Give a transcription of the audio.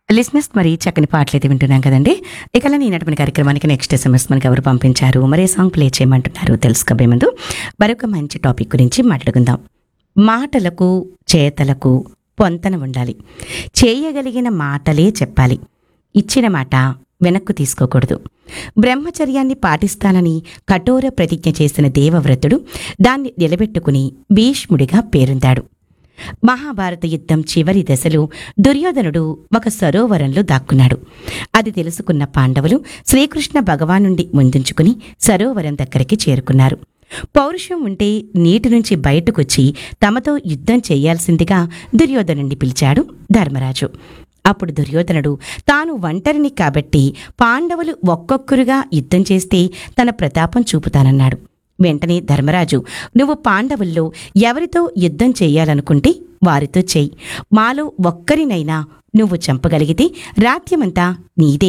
లిస్నెస్ మరి చక్కని పాటలు అయితే వింటున్నాం కదండి ఇక ఈ నడిపిన కార్యక్రమానికి నెక్స్ట్ ఎస్ఎంఎస్ మనకి ఎవరు పంపించారు మరే సాంగ్ ప్లే చేయమంటున్నారు తెలుసుకోబోయే ముందు మరొక మంచి టాపిక్ గురించి మాట్లాడుకుందాం మాటలకు చేతలకు పొంతన ఉండాలి చేయగలిగిన మాటలే చెప్పాలి ఇచ్చిన మాట వెనక్కు తీసుకోకూడదు బ్రహ్మచర్యాన్ని పాటిస్తానని కఠోర ప్రతిజ్ఞ చేసిన దేవవ్రతుడు దాన్ని నిలబెట్టుకుని భీష్ముడిగా పేరొందాడు మహాభారత యుద్ధం చివరి దశలో దుర్యోధనుడు ఒక సరోవరంలో దాక్కున్నాడు అది తెలుసుకున్న పాండవులు శ్రీకృష్ణ భగవానుండి ముందుంచుకుని సరోవరం దగ్గరికి చేరుకున్నారు పౌరుషం ఉంటే నీటి నుంచి బయటకొచ్చి తమతో యుద్ధం చేయాల్సిందిగా దుర్యోధనుణ్ణి పిలిచాడు ధర్మరాజు అప్పుడు దుర్యోధనుడు తాను ఒంటరిని కాబట్టి పాండవులు ఒక్కొక్కరుగా యుద్ధం చేస్తే తన ప్రతాపం చూపుతానన్నాడు వెంటనే ధర్మరాజు నువ్వు పాండవుల్లో ఎవరితో యుద్ధం చేయాలనుకుంటే వారితో చెయ్యి మాలో ఒక్కరినైనా నువ్వు చంపగలిగితే రాత్యమంతా నీదే